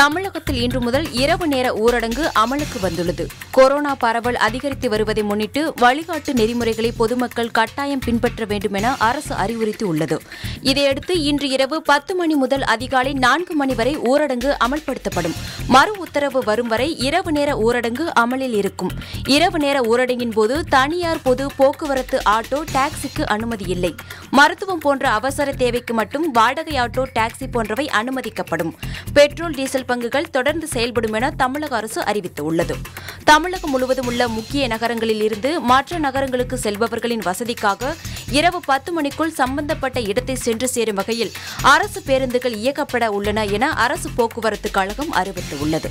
தமிழகத்தில் இன்று முதல் இரவு நேர ஊரடங்கு அமலுக்கு வந்துள்ளது கொரோனா பரவல் அதிகரித்து வருவதை முன்னிட்டு வழிகாட்டு நெறிமுறைகளை பொதுமக்கள் கட்டாயம் பின்பற்ற வேண்டும் என அரசு அறிவுறுத்தியுள்ளது இதையடுத்து இன்று இரவு பத்து மணி முதல் அதிகாலை நான்கு மணி வரை ஊரடங்கு அமல்படுத்தப்படும் மறு உத்தரவு வரும் வரை இரவு நேர ஊரடங்கு அமலில் இருக்கும் இரவு நேர ஊரடங்கின் போது தனியார் பொது போக்குவரத்து ஆட்டோ டாக்ஸிக்கு அனுமதி இல்லை மருத்துவம் போன்ற அவசர தேவைக்கு மட்டும் வாடகை ஆட்டோ டாக்ஸி போன்றவை அனுமதிக்கப்படும் பெட்ரோல் டீசல் பங்குகள் தொடர்ந்து செயல்படும் என தமிழக அரசு அறிவித்துள்ளது தமிழகம் முழுவதும் உள்ள முக்கிய நகரங்களில் இருந்து மற்ற நகரங்களுக்கு செல்பவர்களின் வசதிக்காக இரவு பத்து மணிக்குள் சம்பந்தப்பட்ட இடத்தை சென்று சேரும் வகையில் அரசு பேருந்துகள் இயக்கப்பட உள்ளன என அரசு போக்குவரத்து கழகம் அறிவித்துள்ளது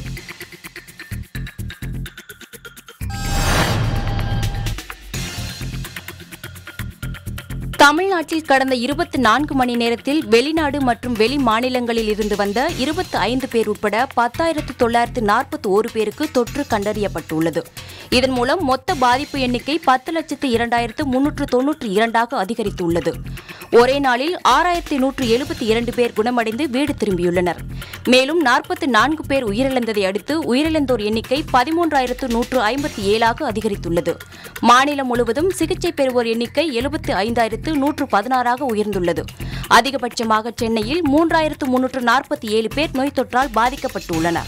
தமிழ்நாட்டில் கடந்த இருபத்தி நான்கு மணி நேரத்தில் வெளிநாடு மற்றும் வெளி மாநிலங்களில் இருந்து வந்த இருபத்தி ஐந்து பேர் உட்பட பத்தாயிரத்து தொள்ளாயிரத்து நாற்பத்தி ஓரு பேருக்கு தொற்று கண்டறியப்பட்டுள்ளது இதன் மூலம் மொத்த பாதிப்பு எண்ணிக்கை பத்து லட்சத்து இரண்டாயிரத்து முன்னூற்று தொன்னூற்றி இரண்டாக அதிகரித்துள்ளது ஒரே நாளில் ஆறாயிரத்தி நூற்று எழுபத்தி இரண்டு பேர் குணமடைந்து வீடு திரும்பியுள்ளனர் மேலும் நாற்பத்தி நான்கு பேர் உயிரிழந்ததை அடுத்து உயிரிழந்தோர் எண்ணிக்கை பதிமூன்றாயிரத்து நூற்று ஐம்பத்தி ஏழாக அதிகரித்துள்ளது மாநிலம் முழுவதும் சிகிச்சை பெறுவோர் எண்ணிக்கை எழுபத்தி ஐந்தாயிரத்து நூற்று பதினாறாக உயர்ந்துள்ளது அதிகபட்சமாக சென்னையில் மூன்றாயிரத்து முன்னூற்று நாற்பத்தி ஏழு பேர் நோய் தொற்றால் பாதிக்கப்பட்டுள்ளனர்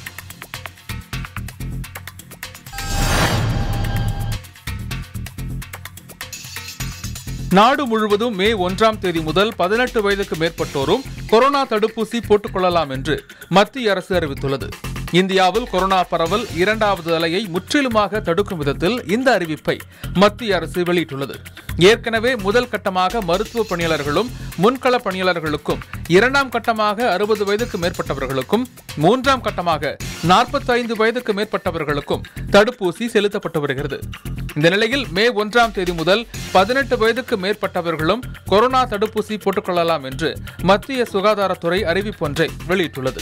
நாடு முழுவதும் மே ஒன்றாம் தேதி முதல் பதினெட்டு வயதுக்கு மேற்பட்டோரும் கொரோனா தடுப்பூசி போட்டுக் கொள்ளலாம் என்று மத்திய அரசு அறிவித்துள்ளது இந்தியாவில் கொரோனா பரவல் இரண்டாவது அலையை முற்றிலுமாக தடுக்கும் விதத்தில் இந்த அறிவிப்பை மத்திய அரசு வெளியிட்டுள்ளது ஏற்கனவே முதல் கட்டமாக மருத்துவ பணியாளர்களும் முன்கள பணியாளர்களுக்கும் இரண்டாம் கட்டமாக அறுபது வயதுக்கு மேற்பட்டவர்களுக்கும் மூன்றாம் கட்டமாக நாற்பத்தைந்து வயதுக்கு மேற்பட்டவர்களுக்கும் தடுப்பூசி செலுத்தப்பட்டு வருகிறது இந்த நிலையில் மே ஒன்றாம் தேதி முதல் பதினெட்டு வயதுக்கு மேற்பட்டவர்களும் கொரோனா தடுப்பூசி போட்டுக்கொள்ளலாம் என்று மத்திய சுகாதாரத்துறை அறிவிப்பொன்றை வெளியிட்டுள்ளது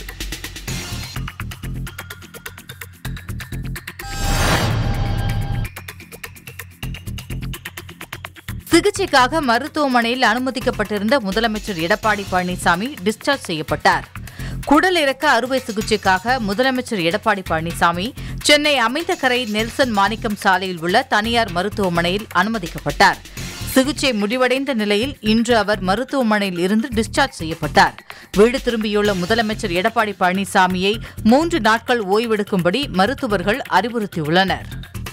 சிகிச்சைக்காக மருத்துவமனையில் அனுமதிக்கப்பட்டிருந்த முதலமைச்சர் எடப்பாடி பழனிசாமி டிஸ்சார்ஜ் செய்யப்பட்டார் குடல் இறக்க அறுவை சிகிச்சைக்காக முதலமைச்சர் எடப்பாடி பழனிசாமி சென்னை அமைந்தகரை நெல்சன் மாணிக்கம் சாலையில் உள்ள தனியார் மருத்துவமனையில் அனுமதிக்கப்பட்டார் சிகிச்சை முடிவடைந்த நிலையில் இன்று அவர் மருத்துவமனையில் இருந்து டிஸ்சார்ஜ் செய்யப்பட்டார் வீடு திரும்பியுள்ள முதலமைச்சர் எடப்பாடி பழனிசாமியை மூன்று நாட்கள் ஓய்வெடுக்கும்படி மருத்துவர்கள் அறிவுறுத்தியுள்ளனர்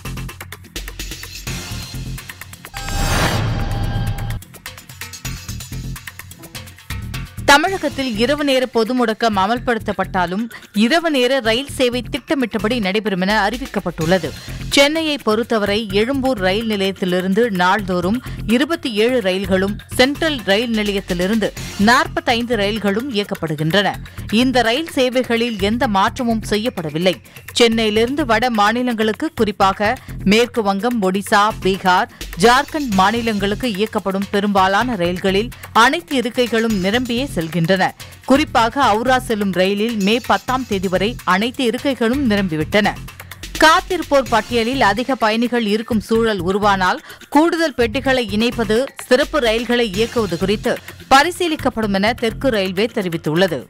தமிழகத்தில் இரவு நேர பொது முடக்கம் அமல்படுத்தப்பட்டாலும் இரவு நேர ரயில் சேவை திட்டமிட்டபடி நடைபெறும் என அறிவிக்கப்பட்டுள்ளது சென்னையை பொறுத்தவரை எழும்பூர் ரயில் நிலையத்திலிருந்து நாள்தோறும் இருபத்தி ஏழு ரயில்களும் சென்ட்ரல் ரயில் நிலையத்திலிருந்து நாற்பத்தைந்து ரயில்களும் இயக்கப்படுகின்றன இந்த ரயில் சேவைகளில் எந்த மாற்றமும் செய்யப்படவில்லை சென்னையிலிருந்து வட மாநிலங்களுக்கு குறிப்பாக மேற்கு வங்கம் ஒடிசா பீகார் ஜார்க்கண்ட் மாநிலங்களுக்கு இயக்கப்படும் பெரும்பாலான ரயில்களில் அனைத்து இருக்கைகளும் நிரம்பியே செல்கின்றன குறிப்பாக அவுரா செல்லும் ரயிலில் மே பத்தாம் தேதி வரை அனைத்து இருக்கைகளும் நிரம்பிவிட்டன காத்திருப்போர் பட்டியலில் அதிக பயணிகள் இருக்கும் சூழல் உருவானால் கூடுதல் பெட்டிகளை இணைப்பது சிறப்பு ரயில்களை இயக்குவது குறித்து பரிசீலிக்கப்படும் என தெற்கு ரயில்வே தெரிவித்துள்ளது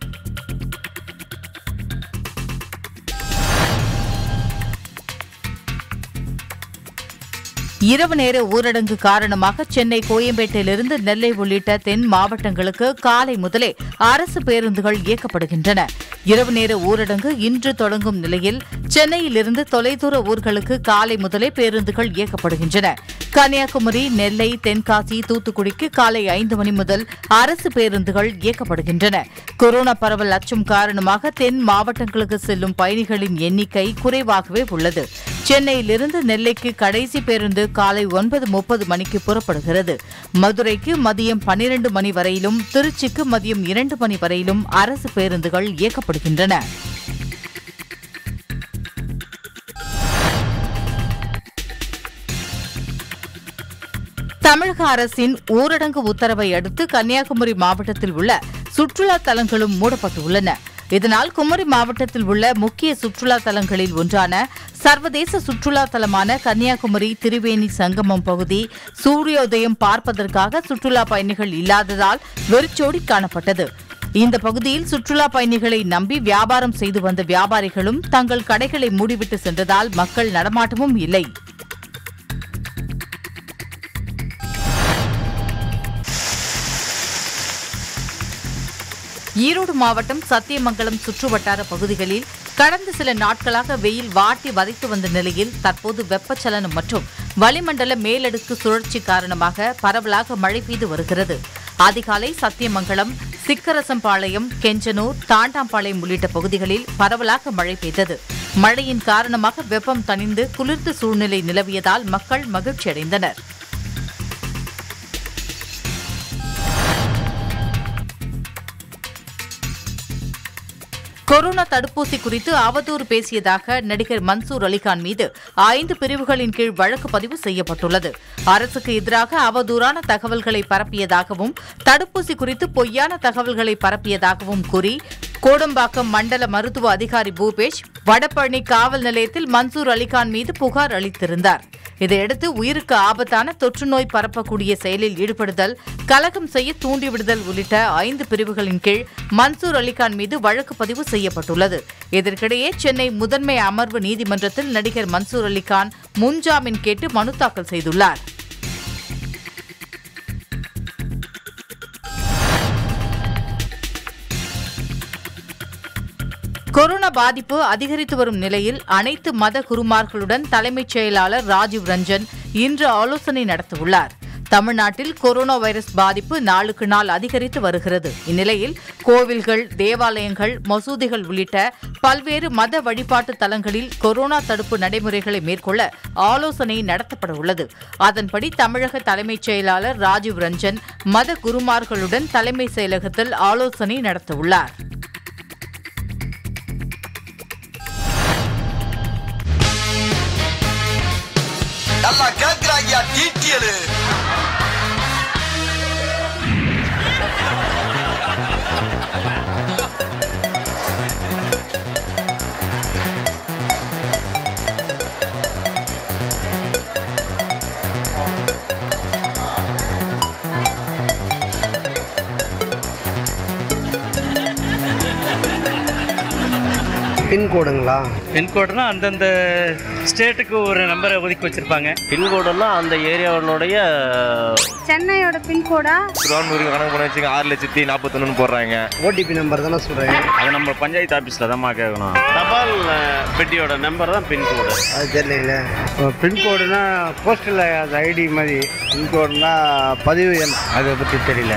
இரவு நேர ஊரடங்கு காரணமாக சென்னை கோயம்பேட்டிலிருந்து நெல்லை உள்ளிட்ட தென் மாவட்டங்களுக்கு காலை முதலே அரசு பேருந்துகள் இயக்கப்படுகின்றன இரவு நேர ஊரடங்கு இன்று தொடங்கும் நிலையில் சென்னையிலிருந்து தொலைதூர ஊர்களுக்கு காலை முதலே பேருந்துகள் இயக்கப்படுகின்றன கன்னியாகுமரி நெல்லை தென்காசி தூத்துக்குடிக்கு காலை ஐந்து மணி முதல் அரசு பேருந்துகள் இயக்கப்படுகின்றன கொரோனா பரவல் அச்சம் காரணமாக தென் மாவட்டங்களுக்கு செல்லும் பயணிகளின் எண்ணிக்கை குறைவாகவே உள்ளது சென்னையிலிருந்து நெல்லைக்கு கடைசி பேருந்து காலை ஒன்பது முப்பது மணிக்கு புறப்படுகிறது மதுரைக்கு மதியம் பன்னிரண்டு மணி வரையிலும் திருச்சிக்கு மதியம் இரண்டு மணி வரையிலும் அரசு பேருந்துகள் இயக்கப்படுகின்றன தமிழக அரசின் ஊரடங்கு உத்தரவை அடுத்து கன்னியாகுமரி மாவட்டத்தில் உள்ள சுற்றுலா தலங்களும் மூடப்பட்டுள்ளன இதனால் குமரி மாவட்டத்தில் உள்ள முக்கிய சுற்றுலா தலங்களில் ஒன்றான சர்வதேச சுற்றுலா தலமான கன்னியாகுமரி திரிவேணி சங்கமம் பகுதி சூரியோதயம் பார்ப்பதற்காக சுற்றுலா பயணிகள் இல்லாததால் வெறிச்சோடி காணப்பட்டது இந்த பகுதியில் சுற்றுலா பயணிகளை நம்பி வியாபாரம் செய்து வந்த வியாபாரிகளும் தங்கள் கடைகளை மூடிவிட்டு சென்றதால் மக்கள் நடமாட்டமும் இல்லை ஈரோடு மாவட்டம் சத்தியமங்கலம் சுற்றுவட்டார பகுதிகளில் கடந்த சில நாட்களாக வெயில் வாட்டி வதைத்து வந்த நிலையில் தற்போது வெப்பச்சலனம் மற்றும் வளிமண்டல மேலடுக்கு சுழற்சி காரணமாக பரவலாக மழை பெய்து வருகிறது அதிகாலை சத்தியமங்கலம் சிக்கரசம்பாளையம் கெஞ்சனூர் தாண்டாம்பாளையம் உள்ளிட்ட பகுதிகளில் பரவலாக மழை பெய்தது மழையின் காரணமாக வெப்பம் தணிந்து குளிர்ந்த சூழ்நிலை நிலவியதால் மக்கள் மகிழ்ச்சியடைந்தனர் கொரோனா தடுப்பூசி குறித்து அவதூறு பேசியதாக நடிகர் மன்சூர் அலிகான் மீது ஐந்து பிரிவுகளின் கீழ் வழக்கு பதிவு செய்யப்பட்டுள்ளது அரசுக்கு எதிராக அவதூறான தகவல்களை பரப்பியதாகவும் தடுப்பூசி குறித்து பொய்யான தகவல்களை பரப்பியதாகவும் கூறி கோடம்பாக்கம் மண்டல மருத்துவ அதிகாரி பூபேஷ் வடபழனி காவல் நிலையத்தில் மன்சூர் அலிகான் மீது புகார் அளித்திருந்தார் இதையடுத்து உயிருக்கு ஆபத்தான தொற்று நோய் பரப்பக்கூடிய செயலில் ஈடுபடுதல் கலகம் செய்ய தூண்டிவிடுதல் உள்ளிட்ட ஐந்து பிரிவுகளின் கீழ் மன்சூர் அலிகான் மீது வழக்கு பதிவு செய்யப்பட்டுள்ளது இதற்கிடையே சென்னை முதன்மை அமர்வு நீதிமன்றத்தில் நடிகர் மன்சூர் அலிகான் முன்ஜாமீன் கேட்டு மனு தாக்கல் செய்துள்ளார் கொரோனா பாதிப்பு அதிகரித்து வரும் நிலையில் அனைத்து மத குருமார்களுடன் தலைமைச் செயலாளர் ராஜீவ் ரஞ்சன் இன்று ஆலோசனை நடத்தவுள்ளார் தமிழ்நாட்டில் கொரோனா வைரஸ் பாதிப்பு நாளுக்கு நாள் அதிகரித்து வருகிறது இந்நிலையில் கோவில்கள் தேவாலயங்கள் மசூதிகள் உள்ளிட்ட பல்வேறு மத வழிபாட்டு தலங்களில் கொரோனா தடுப்பு நடைமுறைகளை மேற்கொள்ள ஆலோசனை நடத்தப்பட உள்ளது அதன்படி தமிழக தலைமைச் செயலாளர் ராஜீவ் ரஞ்சன் மத குருமார்களுடன் தலைமை செயலகத்தில் ஆலோசனை நடத்தவுள்ளார் நல்லா கேக்குறாங்க டீட்டியலு பின்கோடுங்களா பின்கோடுனா அந்தந்த ஸ்டேட்டுக்கு ஒரு நம்பரை ஒதுக்கி வச்சிருப்பாங்க பின்கோடெல்லாம் அந்த ஏரியாவினுடைய சென்னையோட பின்கோடா திருவான்மூருக்கு கணக்கு பண்ண வச்சுங்க ஆறு லட்சத்தி நாற்பத்தொன்னு போடுறாங்க ஓடிபி நம்பர் தானே சொல்கிறேன் அது நம்ம பஞ்சாயத்து ஆஃபீஸில் தான்மா கேட்கணும் தபால் அஹ், பெட்டியோட நம்பர் தான் பின்கோடு அது தெரியலைங்களே பின்கோடுனா போஸ்டல் அது ஐடி மாதிரி பின்கோடுனா பதிவு எண் அதை பற்றி தெரியல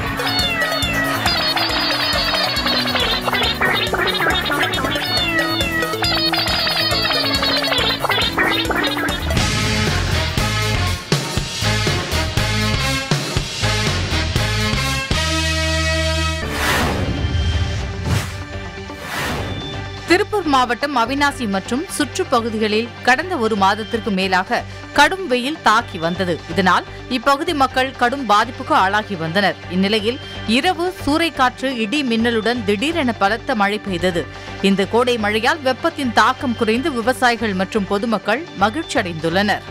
திருப்பூர் மாவட்டம் அவினாசி மற்றும் சுற்றுப்பகுதிகளில் கடந்த ஒரு மாதத்திற்கு மேலாக கடும் வெயில் தாக்கி வந்தது இதனால் இப்பகுதி மக்கள் கடும் பாதிப்புக்கு ஆளாகி வந்தனர் இந்நிலையில் இரவு சூறைக்காற்று இடி மின்னலுடன் திடீரென பலத்த மழை பெய்தது இந்த கோடை மழையால் வெப்பத்தின் தாக்கம் குறைந்து விவசாயிகள் மற்றும் பொதுமக்கள் மகிழ்ச்சியடைந்துள்ளனர்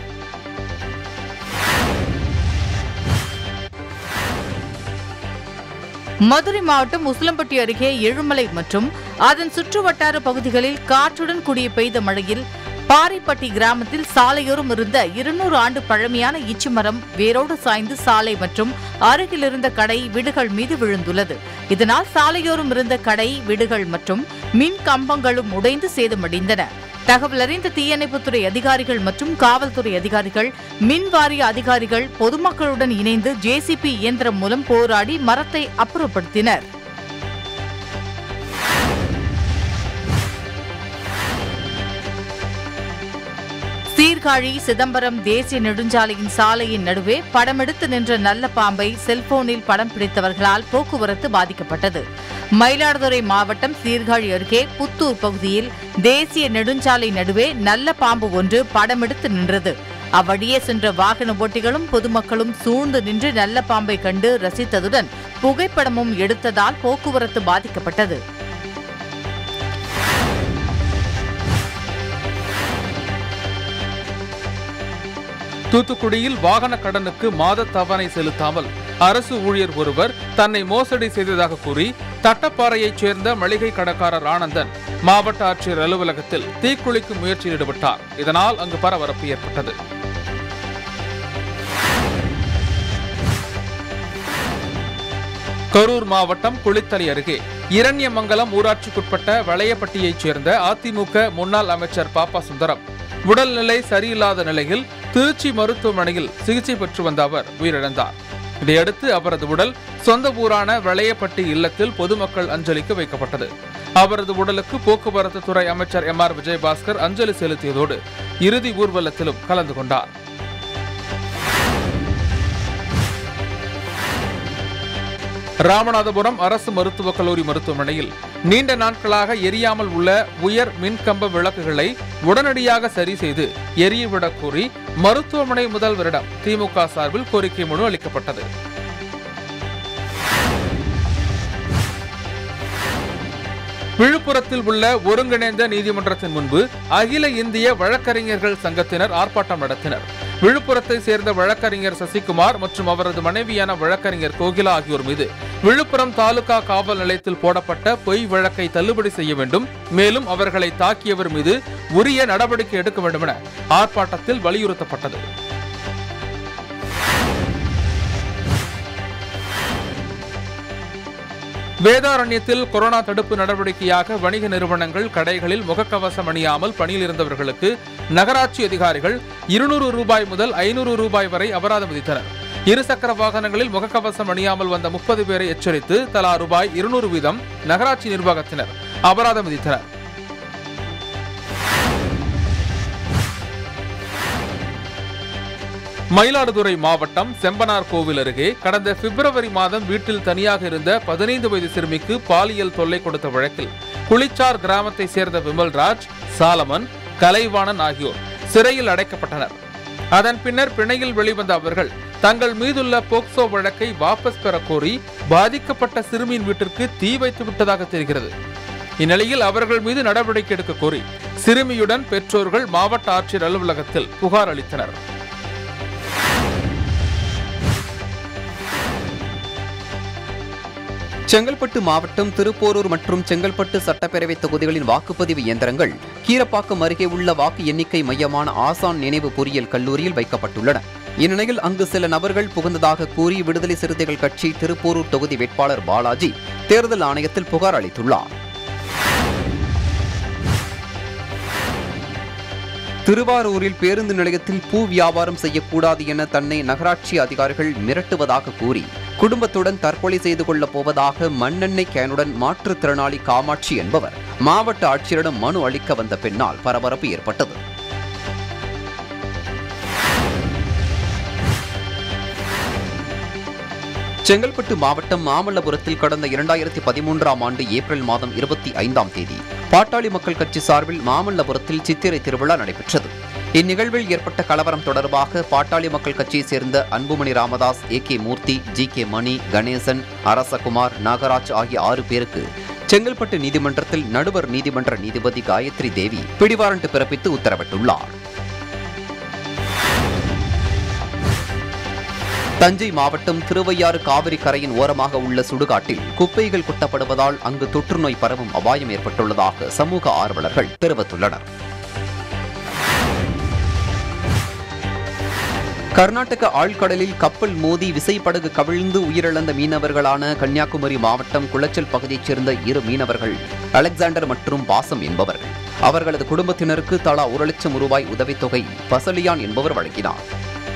மதுரை மாவட்டம் உசிலம்பட்டி அருகே எழுமலை மற்றும் அதன் சுற்றுவட்டார பகுதிகளில் காற்றுடன் கூடிய பெய்த மழையில் பாறைப்பட்டி கிராமத்தில் சாலையோரம் இருந்த இருநூறு ஆண்டு பழமையான இச்சி மரம் வேரோடு சாய்ந்து சாலை மற்றும் அருகில் இருந்த கடை வீடுகள் மீது விழுந்துள்ளது இதனால் சாலையோரம் இருந்த கடை வீடுகள் மற்றும் மின் கம்பங்களும் உடைந்து சேதமடைந்தன தகவல் அறிந்த தீயணைப்புத்துறை அதிகாரிகள் மற்றும் காவல்துறை அதிகாரிகள் மின் வாரிய அதிகாரிகள் பொதுமக்களுடன் இணைந்து ஜேசிபி இயந்திரம் மூலம் போராடி மரத்தை அப்புறப்படுத்தினர் சீர்காழி சிதம்பரம் தேசிய நெடுஞ்சாலையின் சாலையின் நடுவே படமெடுத்து நின்ற நல்ல பாம்பை செல்போனில் படம் பிடித்தவர்களால் போக்குவரத்து பாதிக்கப்பட்டது மயிலாடுதுறை மாவட்டம் சீர்காழி அருகே புத்தூர் பகுதியில் தேசிய நெடுஞ்சாலை நடுவே நல்ல பாம்பு ஒன்று படமெடுத்து நின்றது அவ்வழியே சென்ற வாகன ஓட்டிகளும் பொதுமக்களும் சூழ்ந்து நின்று நல்ல பாம்பை கண்டு ரசித்ததுடன் புகைப்படமும் எடுத்ததால் போக்குவரத்து பாதிக்கப்பட்டது தூத்துக்குடியில் வாகன கடனுக்கு மாத தவணை செலுத்தாமல் அரசு ஊழியர் ஒருவர் தன்னை மோசடி செய்ததாக கூறி தட்டப்பாறையைச் சேர்ந்த மளிகை கடைக்காரர் ஆனந்தன் மாவட்ட ஆட்சியர் அலுவலகத்தில் தீக்குளிக்கும் முயற்சியில் ஈடுபட்டார் இதனால் அங்கு பரபரப்பு ஏற்பட்டது கரூர் மாவட்டம் குளித்தலை அருகே இரண்யமங்கலம் ஊராட்சிக்குட்பட்ட வளையப்பட்டியைச் சேர்ந்த அதிமுக முன்னாள் அமைச்சர் பாப்பா சுந்தரம் உடல்நிலை சரியில்லாத நிலையில் திருச்சி மருத்துவமனையில் சிகிச்சை பெற்று வந்த அவர் உயிரிழந்தார் இதையடுத்து அவரது உடல் சொந்த ஊரான வளையப்பட்டி இல்லத்தில் பொதுமக்கள் அஞ்சலிக்கு வைக்கப்பட்டது அவரது உடலுக்கு போக்குவரத்து துறை அமைச்சர் எம் ஆர் விஜயபாஸ்கர் அஞ்சலி செலுத்தியதோடு இறுதி ஊர்வலத்திலும் கலந்து கொண்டார் ராமநாதபுரம் அரசு மருத்துவக் கல்லூரி மருத்துவமனையில் நீண்ட நாட்களாக எரியாமல் உள்ள உயர் மின்கம்ப விளக்குகளை உடனடியாக சரி செய்து எரியவிடக் கோரி மருத்துவமனை முதல்வரிடம் திமுக சார்பில் கோரிக்கை மனு அளிக்கப்பட்டது விழுப்புரத்தில் உள்ள ஒருங்கிணைந்த நீதிமன்றத்தின் முன்பு அகில இந்திய வழக்கறிஞர்கள் சங்கத்தினர் ஆர்ப்பாட்டம் நடத்தினர் விழுப்புரத்தை சேர்ந்த வழக்கறிஞர் சசிகுமார் மற்றும் அவரது மனைவியான வழக்கறிஞர் கோகிலா ஆகியோர் மீது விழுப்புரம் தாலுகா காவல் நிலையத்தில் போடப்பட்ட பொய் வழக்கை தள்ளுபடி செய்ய வேண்டும் மேலும் அவர்களை தாக்கியவர் மீது உரிய நடவடிக்கை எடுக்க வேண்டும் என ஆர்ப்பாட்டத்தில் வலியுறுத்தப்பட்டது வேதாரண்யத்தில் கொரோனா தடுப்பு நடவடிக்கையாக வணிக நிறுவனங்கள் கடைகளில் முகக்கவசம் அணியாமல் பணியில் இருந்தவர்களுக்கு நகராட்சி அதிகாரிகள் இருநூறு ரூபாய் முதல் ஐநூறு ரூபாய் வரை அபராதம் விதித்தனர் இருசக்கர வாகனங்களில் முகக்கவசம் அணியாமல் வந்த முப்பது பேரை எச்சரித்து தலா ரூபாய் இருநூறு வீதம் நகராட்சி நிர்வாகத்தினர் அபராதம் விதித்தனர் மயிலாடுதுறை மாவட்டம் செம்பனார் கோவில் அருகே கடந்த பிப்ரவரி மாதம் வீட்டில் தனியாக இருந்த பதினைந்து வயது சிறுமிக்கு பாலியல் தொல்லை கொடுத்த வழக்கில் குளிச்சார் கிராமத்தை சேர்ந்த விமல்ராஜ் சாலமன் கலைவாணன் ஆகியோர் சிறையில் அடைக்கப்பட்டனர் அதன் பின்னர் பிணையில் வெளிவந்த அவர்கள் தங்கள் மீதுள்ள போக்சோ வழக்கை வாபஸ் பெற கோரி பாதிக்கப்பட்ட சிறுமியின் வீட்டிற்கு தீ வைத்து விட்டதாக தெரிகிறது இந்நிலையில் அவர்கள் மீது நடவடிக்கை எடுக்க கோரி சிறுமியுடன் பெற்றோர்கள் மாவட்ட ஆட்சியர் அலுவலகத்தில் புகார் அளித்தனர் செங்கல்பட்டு மாவட்டம் திருப்போரூர் மற்றும் செங்கல்பட்டு சட்டப்பேரவை தொகுதிகளின் வாக்குப்பதிவு இயந்திரங்கள் கீரப்பாக்கம் அருகே உள்ள வாக்கு எண்ணிக்கை மையமான ஆசான் நினைவு பொறியியல் கல்லூரியில் வைக்கப்பட்டுள்ளன இந்நிலையில் அங்கு சில நபர்கள் புகுந்ததாக கூறி விடுதலை சிறுத்தைகள் கட்சி திருப்போரூர் தொகுதி வேட்பாளர் பாலாஜி தேர்தல் ஆணையத்தில் புகார் அளித்துள்ளார் திருவாரூரில் பேருந்து நிலையத்தில் பூ வியாபாரம் செய்யக்கூடாது என தன்னை நகராட்சி அதிகாரிகள் மிரட்டுவதாக கூறி குடும்பத்துடன் தற்கொலை செய்து கொள்ளப் போவதாக மண்ணெண்ணெய் கேனுடன் மாற்றுத்திறனாளி காமாட்சி என்பவர் மாவட்ட ஆட்சியரிடம் மனு அளிக்க வந்த பின்னால் பரபரப்பு ஏற்பட்டது செங்கல்பட்டு மாவட்டம் மாமல்லபுரத்தில் கடந்த இரண்டாயிரத்தி பதிமூன்றாம் ஆண்டு ஏப்ரல் மாதம் இருபத்தி ஐந்தாம் தேதி பாட்டாளி மக்கள் கட்சி சார்பில் மாமல்லபுரத்தில் சித்திரை திருவிழா நடைபெற்றது இந்நிகழ்வில் ஏற்பட்ட கலவரம் தொடர்பாக பாட்டாளி மக்கள் கட்சியைச் சேர்ந்த Anbumani Ramadoss A K Moorthy G K Mani Ganesan Arasakumar Nagaraj ஆகிய ஆறு பேருக்கு செங்கல்பட்டு நீதிமன்றத்தில் நடுவர் நீதிமன்ற நீதிபதி காயத்ரி தேவி பிடிவாரண்ட் பிறப்பித்து உத்தரவிட்டுள்ளார் தஞ்சை மாவட்டம் திருவையாறு காவிரி கரையின் ஓரமாக உள்ள சுடுகாட்டில் குப்பைகள் கொட்டப்படுவதால் அங்கு தொற்றுநோய் பரவும் அபாயம் ஏற்பட்டுள்ளதாக சமூக ஆர்வலர்கள் தெரிவித்துள்ளனர் கர்நாடக ஆழ்கடலில் கப்பல் மோதி விசைப்படகு கவிழ்ந்து உயிரிழந்த மீனவர்களான கன்னியாகுமரி மாவட்டம் குளச்சல் பகுதியைச் சேர்ந்த இரு மீனவர்கள் அலெக்சாண்டர் மற்றும் பாசம் என்பவர்கள் அவர்களது குடும்பத்தினருக்கு தலா ஒரு லட்சம் ரூபாய் உதவித்தொகை பசலியான் என்பவர் வழங்கினார்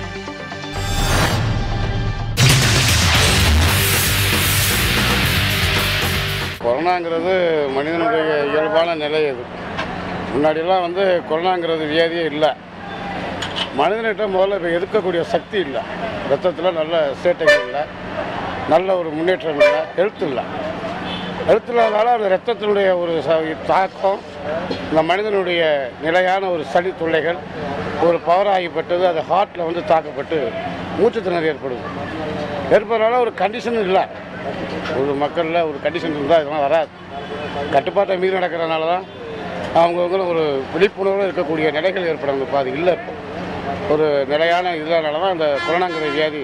கொரோனாங்கிறது மனிதனுடைய இயல்பான நிலை அது முன்னாடியெல்லாம் வந்து கொரோனாங்கிறது வியாதியே இல்லை மனிதன்கிட்ட முதல்ல இப்போ எதிர்க்கக்கூடிய சக்தி இல்லை ரத்தத்தில் நல்ல சேட்டைகள் இல்லை நல்ல ஒரு முன்னேற்றம் இல்லை ஹெல்த் இல்லை ஹெல்த் இல்லாதனால அந்த ரத்தத்தினுடைய ஒரு ச- தாக்கம் இந்த மனிதனுடைய நிலையான ஒரு சளி தொல்லைகள் ஒரு பவர் ஆகிப்பட்டது அது ஹார்ட்டில் வந்து தாக்கப்பட்டு மூச்சு திணறல் ஏற்படுது ஏற்படுறதுனால ஒரு கண்டிஷன் இல்லை ஒரு மக்களில் ஒரு கண்டிஷன் இருந்தால் இதெல்லாம் வராது கட்டுப்பாட்டை மீறி நடக்கிறதுனால தான் அவங்கவுங்களும் ஒரு விழிப்புணர்வு இருக்கக்கூடிய நிலைகள் ஏற்படுது இப்போ அது இல்லை இப்போ ஒரு நிலையான இதனால தான் இந்த கொரோனாங்கிற வியாதி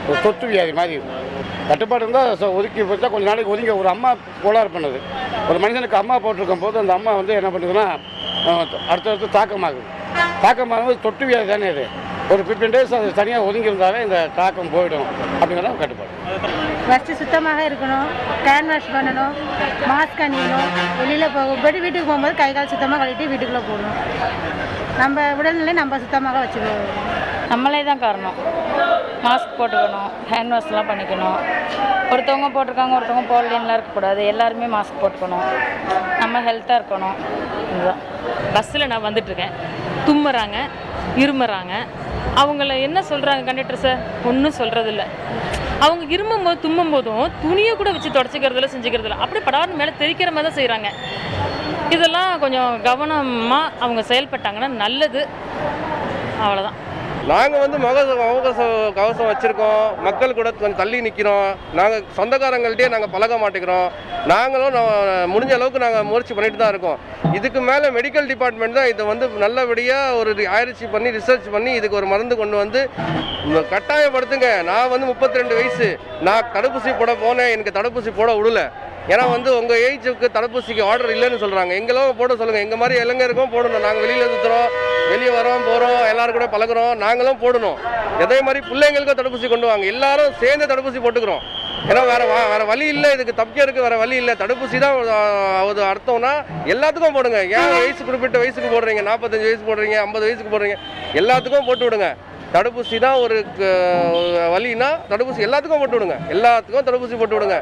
ஒரு தொத்து வியாதி மாதிரி கட்டுப்பாடு இருந்தால் ஒதுக்கி வச்சா கொஞ்ச நாளைக்கு ஒதுங்க ஒரு அம்மா கோளாறு பண்ணுது ஒரு மனிதனுக்கு அம்மா போட்டிருக்கும் போது அந்த அம்மா வந்து என்ன பண்ணுதுன்னா அஹ், அடுத்தடுத்து தாக்கமாகுது தாக்கமாகும்போது தொட்டு வியாதி தானே அது ஒரு ஃபிஃப்டீன் டேஸ் அது தனியாக ஒதுங்கி இருந்தாலே இந்த தாக்கம் போயிடும் அப்படிங்கிறத கட்டுப்பாடு ஃபஸ்ட்டு சுத்தமாக இருக்கணும் ஹேண்ட் வாஷ் பண்ணணும் மாஸ்க் அணியணும் வெளியில் போக போய்ட்டு வீட்டுக்கு போகும்போது கை கால் சுத்தமாக கழுவிட்டு வீட்டுக்குள்ளே போகணும் நம்ம உடல்நிலை நம்ம சுத்தமாக வச்சுக்கணும் நம்மளே தான் காரணம் மாஸ்க் போட்டுக்கணும் ஹேண்ட் வாஷ்லாம் பண்ணிக்கணும் ஒருத்தவங்க போட்டிருக்காங்க ஒருத்தவங்க போடலன்னுலாம் இருக்கக்கூடாது எல்லாருமே மாஸ்க் போட்டுக்கணும் நம்ம ஹெல்த்தாக இருக்கணும் இதுதான் பஸ்ஸில் நான் வந்துட்டுருக்கேன் தும்முறாங்க இருமுறாங்க அவங்கள என்ன சொல்கிறாங்க கண்டக்டர் சார் ஒன்றும் சொல்கிறதில்ல அவங்க இருமும் போது தும்மும் போதும் துணியை கூட வச்சு தொடச்சிக்கிறதுல செஞ்சுக்கிறதில்ல அப்படியே படார்னு மேலே தெரிக்கிற மாதிரி தான் செய்கிறாங்க இதெல்லாம் கொஞ்சம் கவனமாக அவங்க செயல்பட்டாங்கன்னா நல்லது அவ்வளோதான் நாங்கள் வந்து முக முகக்கவசம் கவசம் வச்சுருக்கோம் மக்கள் கூட கொஞ்சம் தள்ளி நிற்கிறோம் நாங்கள் சொந்தக்காரங்கள்ட்டே நாங்கள் பழக மாட்டேங்கிறோம் நாங்களும் நான் முடிஞ்ச அளவுக்கு நாங்கள் முயற்சி பண்ணிட்டு தான் இருக்கோம் இதுக்கு மேலே மெடிக்கல் டிபார்ட்மெண்ட் தான் இதை வந்து நல்லபடியாக ஒரு ஆராய்ச்சி பண்ணி ரிசர்ச் பண்ணி இதுக்கு ஒரு மருந்து கொண்டு வந்து இந்த கட்டாயப்படுத்துங்க நான் வந்து 32 வயசு நான் தடுப்பூசி போட போனேன் எனக்கு தடுப்பூசி போட விடல ஏன்னா வந்து உங்கள் ஏஜுக்கு தடுப்பூசிக்கு ஆர்டர் இல்லைன்னு சொல்கிறாங்க எங்களும் போட சொல்லுங்கள் எங்கள் மாதிரி இளைஞருக்கும் போடணும் நாங்கள் வெளியில் சுற்றுறோம் வெளியே வரோம் போகிறோம் எல்லாரும் கூட பழகுறோம் நாங்களும் போடணும் அதே மாதிரி பிள்ளைங்களுக்கும் தடுப்பூசி கொண்டு வாங்க எல்லாரும் சேர்ந்து தடுப்பூசி போட்டுக்கிறோம் ஏன்னா வேற வ- வேற வழி இல்லை இதுக்கு தப்பிக்கிறதுக்கு வேற வழி இல்லை தடுப்பூசி தான் ஆஹ், அது அர்த்தம்னா எல்லாத்துக்கும் போடுங்க ஏன் வயசு குறிப்பிட்ட வயசுக்கு போடுறீங்க நாற்பத்தஞ்சு வயசு போடுறீங்க ஐம்பது வயசுக்கு போடுறீங்க எல்லாத்துக்கும் போட்டு விடுங்க தடுப்பூசி தான் ஒரு க- ஒரு வழினா தடுப்பூசி எல்லாத்துக்கும் போட்டு விடுங்க எல்லாத்துக்கும் தடுப்பூசி போட்டு விடுங்க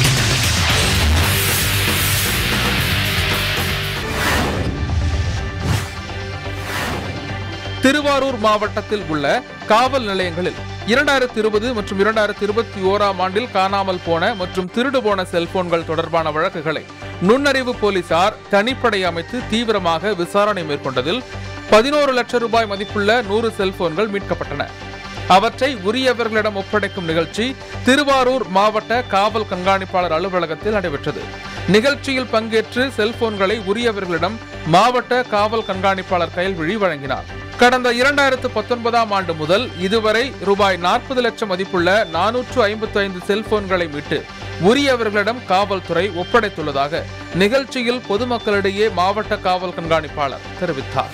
திருவாரூர் மாவட்டத்தில் உள்ள காவல் நிலையங்களில் இரண்டாயிரத்தி இருபது மற்றும் இரண்டாயிரத்தி இருபத்தி ஓராம் ஆண்டில் காணாமல் போன மற்றும் திருடு போன செல்போன்கள் தொடர்பான வழக்குகளை நுண்ணறிவு போலீசார் தனிப்படை அமைத்து தீவிரமாக விசாரணை மேற்கொண்டதில் பதினோரு லட்சம் ரூபாய் மதிப்புள்ள நூறு செல்போன்கள் மீட்கப்பட்டன அவற்றை உரியவர்களிடம் ஒப்படைக்கும் நிகழ்ச்சி திருவாரூர் மாவட்ட காவல் கண்காணிப்பாளர் அலுவலகத்தில் நடைபெற்றது நிகழ்ச்சியில் பங்கேற்று செல்போன்களை உரியவர்களிடம் மாவட்ட காவல் கண்காணிப்பாளர் கைல்விழி வழங்கினார் கடந்த இரண்டாயிரத்து பத்தொன்பதாம் ஆண்டு முதல் இதுவரை ரூபாய் நாற்பது லட்சம் மதிப்புள்ள நானூற்று ஐம்பத்தி ஐந்து செல்போன்களை மீட்டு உரியவர்களிடம் காவல்துறை ஒப்படைத்துள்ளதாக நிகழ்ச்சியில் பொதுமக்களிடையே மாவட்ட காவல் கண்காணிப்பாளர் தெரிவித்தார்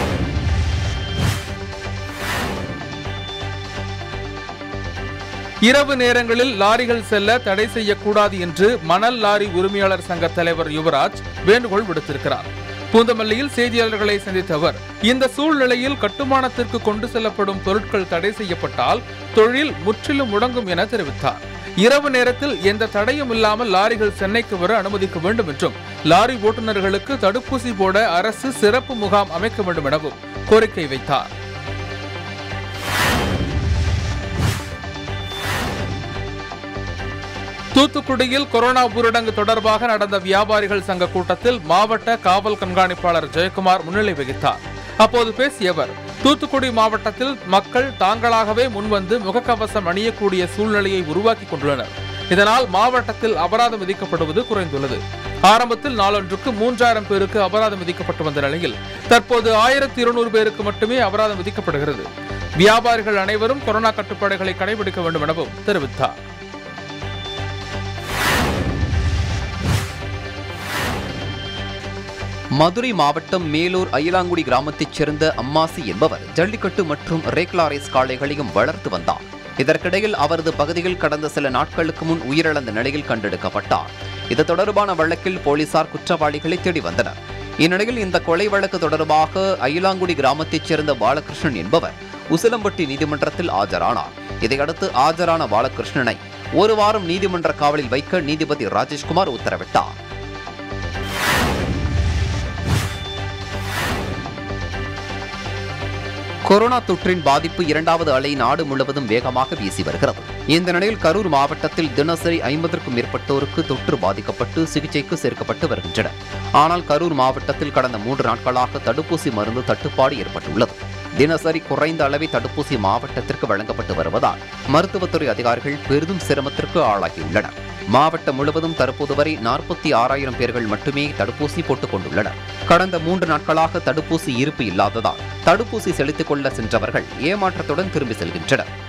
இரவு நேரங்களில் லாரிகள் செல்ல தடை செய்யக்கூடாது என்று மணல் லாரி உரிமையாளர் சங்க தலைவர் யுவராஜ் வேண்டுகோள் விடுத்திருக்கிறார் பூந்தமல்லியில் செய்தியாளர்களை சந்தித்த அவர் இந்த சூழ்நிலையில் கட்டுமானத்திற்கு கொண்டு செல்லப்படும் பொருட்கள் தடை செய்யப்பட்டால் தொழில் முற்றிலும் முடங்கும் என தெரிவித்தார் இரவு நேரத்தில் எந்த தடையும் இல்லாமல் லாரிகள் சென்னைக்கு வர அனுமதிக்க வேண்டும் என்றும் லாரி ஓட்டுநர்களுக்கு தடுப்பூசி போட அரசு சிறப்பு முகாம் அமைக்க வேண்டும் எனவும் கோரிக்கை வைத்தார் தூத்துக்குடியில் கொரோனா ஊரடங்கு தொடர்பாக நடந்த வியாபாரிகள் சங்க கூட்டத்தில் மாவட்ட காவல் கண்காணிப்பாளர் ஜெயக்குமார் முன்னிலை வகித்தார் அப்போது பேசிய அவர் தூத்துக்குடி மாவட்டத்தில் மக்கள் தாங்களாகவே முன்வந்து முகக்கவசம் அணியக்கூடிய சூழ்நிலையை உருவாக்கி கொண்டுள்ளனர் இதனால் மாவட்டத்தில் அபராதம் விதிக்கப்படுவது குறைந்துள்ளது ஆரம்பத்தில் நாளொன்றுக்கு மூன்றாயிரம் பேருக்கு அபராதம் விதிக்கப்பட்டு வந்த நிலையில் தற்போது ஆயிரத்தி இருநூறு பேருக்கு மட்டுமே அபராதம் விதிக்கப்படுகிறது வியாபாரிகள் அனைவரும் கொரோனா கட்டுப்பாடுகளை கடைபிடிக்க வேண்டும் எனவும் தெரிவித்தார் மதுரை மாவட்டம் மேலூர் அயிலாங்குடி கிராமத்தைச் சேர்ந்த அம்மாசி என்பவர் ஜல்லிக்கட்டு மற்றும் ரேக்லா ரேஸ் காளைகளையும் வளர்த்து வந்தார் இதற்கிடையில் அவரது பகுதியில் கடந்த சில நாட்களுக்கு முன் உயிரிழந்த நிலையில் கண்டெடுக்கப்பட்டார் இது தொடர்பான வழக்கில் போலீசார் குற்றவாளிகளை தேடி வந்தனர் இந்நிலையில் இந்த கொலை வழக்கு தொடர்பாக அயிலாங்குடி கிராமத்தைச் சேர்ந்த பாலகிருஷ்ணன் என்பவர் உசிலம்பட்டி நீதிமன்றத்தில் ஆஜரானார் இதையடுத்து ஆஜரான பாலகிருஷ்ணனை ஒரு வாரம் நீதிமன்ற காவலில் வைக்க நீதிபதி ராஜேஷ்குமார் உத்தரவிட்டார் கொரோனா தொற்றின் பாதிப்பு இரண்டாவது அலை நாடு முழுவதும் வேகமாக வீசி வருகிறது இந்த நிலையில் கரூர் மாவட்டத்தில் தினசரி ஐம்பதற்கும் மேற்பட்டோருக்கு தொற்று பாதிக்கப்பட்டு சிகிச்சைக்கு சேர்க்கப்பட்டு வருகின்றனர் ஆனால் கரூர் மாவட்டத்தில் கடந்த மூன்று நாட்களாக தடுப்பூசி மருந்து தட்டுப்பாடு ஏற்பட்டுள்ளது தினசரி குறைந்த அளவே தடுப்பூசி மாவட்டத்திற்கு வழங்கப்பட்டு வருவதால் மருத்துவத்துறை அதிகாரிகள் பெரிதும் சிரமத்திற்கு ஆளாகியுள்ளனர் மாவட்டம் முழுவதும் தற்போது வரை நாற்பத்தி ஆறாயிரம் பேர்கள் மட்டுமே தடுப்பூசி போட்டுக் கொண்டுள்ளனர் கடந்த மூன்று நாட்களாக தடுப்பூசி இருப்பு இல்லாததால் தடுப்பூசி செலுத்திக் கொள்ள சென்றவர்கள் ஏமாற்றத்துடன் திரும்பி செல்கின்றனர்